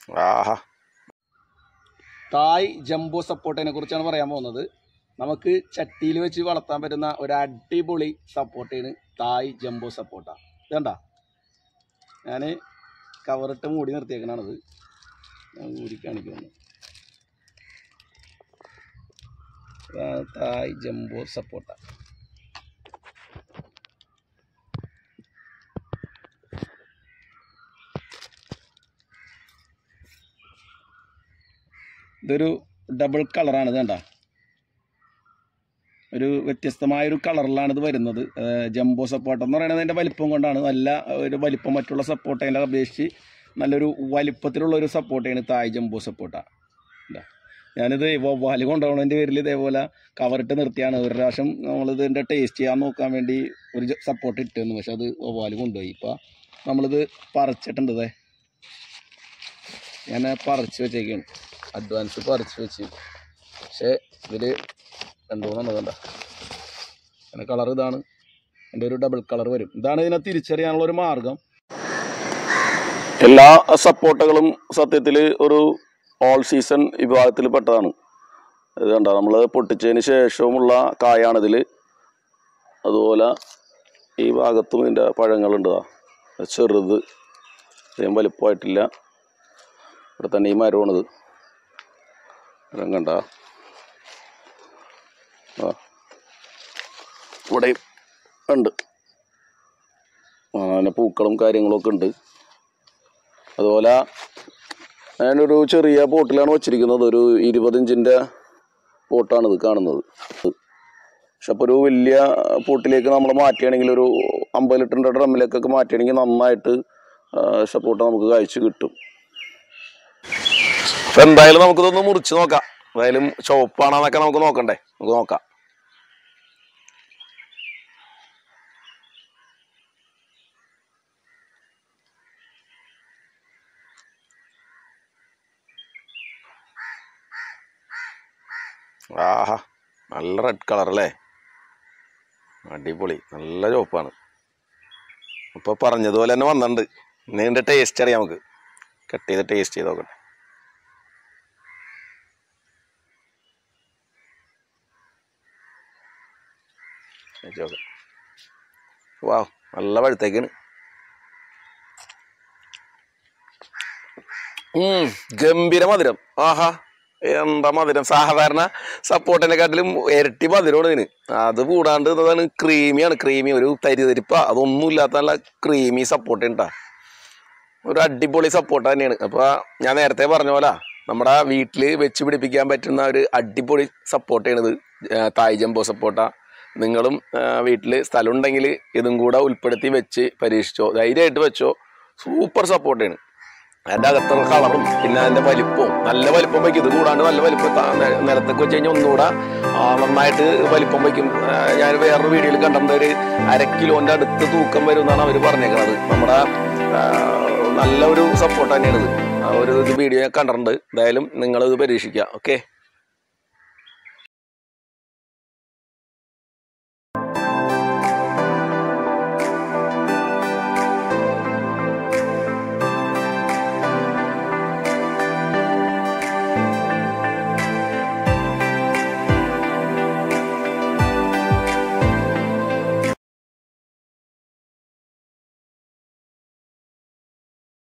ആഹാ തായ് jumbo സപ്പോർട്ടിനെ കുറിച്ചാണ് പറയാൻ പോകുന്നത് നമുക്ക് ചട്ടിയിൽ വെച്ച് വളർത്താൻ പറ്റുന്ന ഒരു അടിപൊളി സപ്പോർട്ടാണ് തായ് ജംബോ സപ്പോർട്ട ഇതണ്ട ഞാൻ കവറിട്ട് മൂടി നിർത്തിയേക്കണാണിത് ഞാൻ ഊരി കാണിക്കുന്നു ഇതാണ് തായ് ജംബോ സപ്പോർട്ട ഇതൊരു ഡബിൾ കളറാണ് ഇത് കണ്ട ഒരു വ്യത്യസ്തമായ ഒരു കളറിലാണ് ഇത് വരുന്നത് ഏഹ് ജംബോ സപ്പോർട്ട എന്ന് പറയുന്നത് അതിൻ്റെ വലിപ്പം കൊണ്ടാണ് നല്ല ഒരു വലിപ്പം മറ്റുള്ള സപ്പോർട്ടേനെ അപേക്ഷിച്ച് നല്ലൊരു വലിപ്പത്തിലുള്ള ഒരു സപ്പോർട്ടാണ് തായ് ജംബോ സപ്പോർട്ട ഇതാ. ഞാനിത് വവ്വാല് കൊണ്ടുപോകണതിൻ്റെ പേരിൽ ഇതേപോലെ കവറിട്ട് നിർത്തിയാണ് ഒരു പ്രാവശ്യം നമ്മളിത് ഇതിൻ്റെ ടേസ്റ്റ് ചെയ്യാൻ നോക്കാൻ വേണ്ടി ഒരു സപ്പോർട്ട് ഇട്ടിരുന്നു പക്ഷെ അത് വവ്വാല് കൊണ്ടുപോയി ഇപ്പോൾ നമ്മളിത് പറിച്ചിട്ടുണ്ട് ദേ ഞാൻ പറിച്ച് വെച്ചേക്കാണ് അഡ്വാൻസ് പറിച്ച് വെച്ച് പക്ഷേ ഇതിൽ രണ്ടുമൂന്നെണ്ണം കണ്ട എൻ്റെ കളർ ഇതാണ് എൻ്റെ ഒരു ഡബിൾ കളർ വരും ഇതാണ് ഇതിനെ തിരിച്ചറിയാനുള്ള ഒരു മാർഗം എല്ലാ സപ്പോർട്ടുകളും സത്യത്തിൽ ഒരു ഓൾ സീസൺ വിഭാഗത്തിൽ പെട്ടതാണ് ഇത് കണ്ട നമ്മൾ പൊട്ടിച്ചതിന് ശേഷവുമുള്ള കായാണ് ഇതിൽ അതുപോലെ ഈ ഭാഗത്തും ഇതിൻ്റെ പഴങ്ങളുണ്ട് ദാ. ഇത് ചെറുത് അധികം വലിപ്പമായിട്ടില്ല ഇവിടെ തന്നെ ഈ മരമാണിത് മരം കണ്ട ആ ഇവിടെ ഉണ്ട് ആ, അതിൻ്റെ പൂക്കളും കാര്യങ്ങളും ഒക്കെ ഉണ്ട് അതുപോലെ ഞാനൊരു ചെറിയ പോട്ടിലാണ് വച്ചിരിക്കുന്നത് ഒരു ഇരുപത് ഇഞ്ചിൻ്റെ പോട്ടാണ് ഇത് കാണുന്നത് പക്ഷെ അപ്പോൾ ഒരു വലിയ പോട്ടിലേക്ക് നമ്മൾ മാറ്റുകയാണെങ്കിൽ ഒരു അമ്പത് ലിറ്ററിൻ്റെ ഡ്രമ്മിലേക്കൊക്കെ മാറ്റുകയാണെങ്കിൽ നന്നായിട്ട് സപ്പോർട്ട് നമുക്ക് കഴിച്ച് കിട്ടും അപ്പം എന്തായാലും നമുക്കിതൊന്ന് മുറിച്ച് നോക്കാം എന്തായാലും ചുവപ്പാണെന്നൊക്കെ നമുക്ക് നോക്കണ്ടേ നമുക്ക് നോക്കാം ആഹാ നല്ല റെഡ് കളർ അല്ലേ അടിപൊളി നല്ല ചുവപ്പാണ് അപ്പോൾ പറഞ്ഞതുപോലെ തന്നെ വന്നിട്ടുണ്ട് ഇനി ഇതിൻ്റെ ടേസ്റ്റ് അറിയാം നമുക്ക് കട്ട് ചെയ്ത് ടേസ്റ്റ് ചെയ്ത് നോക്കട്ടെ കഴിച്ച് നോക്കാം വാ നല്ല പഴുത്തേക്കാണ് ഉം, ഗംഭീര മധുരം ആഹാ എന്താ മധുരം സാധാരണ സപ്പോർട്ടിനെക്കാട്ടിലും ഇരട്ടി മധുരമാണ് ഇതിന് അത് കൂടാണ്ട് ഇതാണ് ക്രീമിയാണ് ക്രീമി ഒരു തരി തരിപ്പ അതൊന്നും ഇല്ലാത്ത നല്ല ക്രീമി സപ്പോർട്ട് ഉണ്ടാ ഒരു അടിപൊളി സപ്പോർട്ട് തന്നെയാണ് അപ്പോൾ ഞാൻ നേരത്തെ പറഞ്ഞ പോലെ നമ്മുടെ വീട്ടിൽ വെച്ച് പിടിപ്പിക്കാൻ പറ്റുന്ന ഒരു അടിപൊളി സപ്പോർട്ടാണ് ഇത് തായ് ജംബോ സപ്പോർട്ട നിങ്ങളും വീട്ടിൽ സ്ഥലം ഉണ്ടെങ്കിൽ ഇതും കൂടെ ഉൾപ്പെടുത്തി വെച്ച് പരീക്ഷിച്ചോ ധൈര്യമായിട്ട് വെച്ചോ സൂപ്പർ സപ്പോർട്ടാണ് അതിൻ്റെ അകത്തുള്ള കളറും പിന്നെ അതിൻ്റെ വലിപ്പവും നല്ല വലിപ്പം വയ്ക്കും ഇത് കൂടാണ്ട് നല്ല വലിപ്പം താ- നെ- നിലത്തൊക്കെ വെച്ച് കഴിഞ്ഞാൽ ഒന്നുകൂടെ ആ, നന്നായിട്ട് വലിപ്പം വയ്ക്കും ആ, ഞാൻ വേറൊരു വീഡിയോയിൽ കണ്ടത് ഒരു അര കിലോൻ്റെ അടുത്ത് തൂക്കം വരും എന്നാണ് അവർ പറഞ്ഞേക്കുന്നത് നമ്മുടെ ആ, നല്ല ഒരു സപ്പോർട്ട് തന്നെയാണ് ഇത് ആ ഒരു ഇത് വീഡിയോ ഞാൻ കണ്ടിട്ടുണ്ട് എന്തായാലും നിങ്ങളിത് പരീക്ഷിക്കുക ഓക്കെ